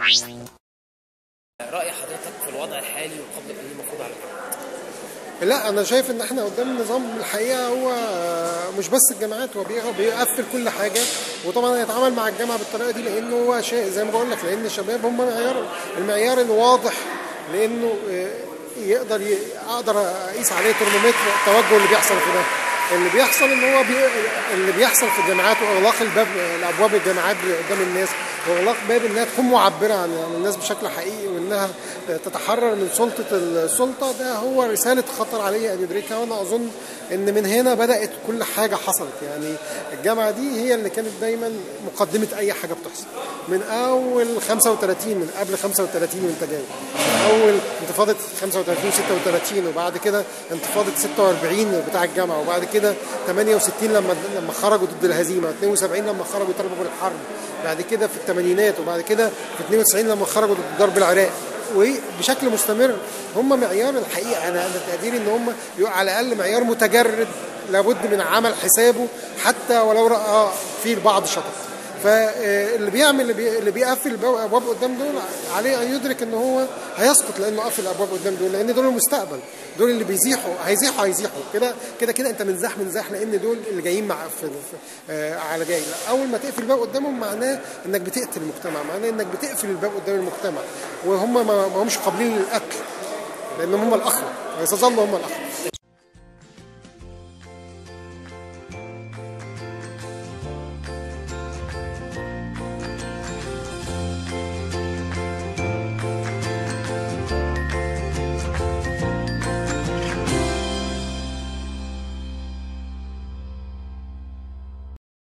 راي حضرتك في الوضع الحالي وقبل القانون المفروض على الجامعات لا انا شايف ان احنا قدام نظام الحقيقه هو مش بس الجامعات هو بيغ- بيقفل كل حاجه وطبعا هيتعامل مع الجامعه بالطريقه دي لانه هو شيء زي ما بقول لك لان الشباب هم معيار المعيار الواضح لانه آه، يقدر ي- اقدر اقيس عليه ترمومتر التوجه اللي بيحصل في ده اللي بيحصل ان هو بي... اللي بيحصل في الجامعات واغلاق الباب الابواب الجامعات قدام الناس واغلاق باب انها تكون معبره عن عن الناس بشكل حقيقي وانها تتحرر من سلطه السلطه ده هو رساله خطر عليه ان يدركها وانا اظن ان من هنا بدات كل حاجه حصلت يعني الجامعه دي هي اللي كانت دايما مقدمه اي حاجه بتحصل من اول 35 من قبل 35 وانت جاي من اول انتفاضه 35 36 وبعد كده انتفاضه 46 بتاع الجامعه وبعد كده 68 لما لما خرجوا ضد الهزيمه 72 لما خرجوا طلبوا بالحرب بعد كده في الثمانينات وبعد كده في 92 لما خرجوا ضد ضرب العراق وبشكل مستمر هم معيار الحقيقه انا انا تقديري ان هم بيبقوا على الاقل معيار متجرد لابد من عمل حسابه حتى ولو راى فيه البعض شطط فاللي بيعمل اللي, بي... اللي بيقفل الابواب قدام دول عليه ان يدرك ان هو هيسقط لانه قفل الابواب قدام دول لان دول المستقبل دول اللي بيزيحوا هيزيحوا هيزيحوا كده كده كده انت من زاح من زاح لان دول اللي جايين مع في... في... آه على جاي لا اول ما تقفل الباب قدامهم معناه انك بتقتل المجتمع معناه انك بتقفل الباب قدام المجتمع وهم ما, ما همش قابلين للقتل لان هم الاخوه وسيظلوا هم الاخوه